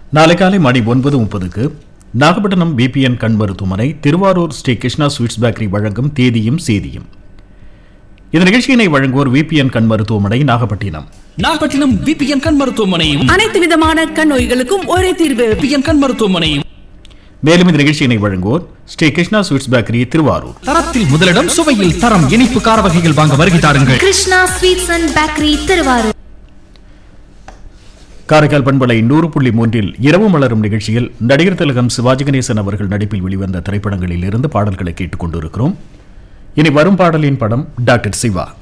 நாளை காலை மணி ஒன்பது முப்பதுக்கு நாகப்பட்டினம் பிபிஎன் கண் மருத்துவமனை திருவாரூர் ஸ்ரீ கிருஷ்ணா ஸ்வீட்ஸ் பேக்கரி வழங்கும் தேதியும் சேதியும் இந்த நிகழ்ச்சியினை வழங்குவோர் விபிஎன் கண் மருத்துவமனை நாகப்பட்டினம் நாகப்பட்டினம் பிபிஎன் கண் மருத்துவமனை அனைத்து விதமான கண் நோய்களுக்கும் ஒரே தீர்வு பிபிஎன் கண் மருத்துவமனை மேலும் இந்த நிகழ்ச்சியினை வழங்குவோர் ஸ்ரீ கிருஷ்ணா ஸ்வீட்ஸ் பேக்கரி திருவாரூர் தரத்தில் முதலிடம் சுவையில் தரம் இனிப்பு கார வகைகள் வாங்க வருகை தாருங்கள் Krishna sweets and bakery Thiruvarur Karaikal பண்பலை நூறு புள்ளி மூன்றில் இரவு மலரும் நிகழ்ச்சியில் நடிகர் திலகம் சிவாஜி கணேசன் அவர்கள் நடிப்பில் வெளிவந்த திரைப்படங்களில் இருந்து பாடல்களை கேட்டுக் கொண்டிருக்கிறோம் இனி வரும் பாடலின் படம் டாக்டர் சிவா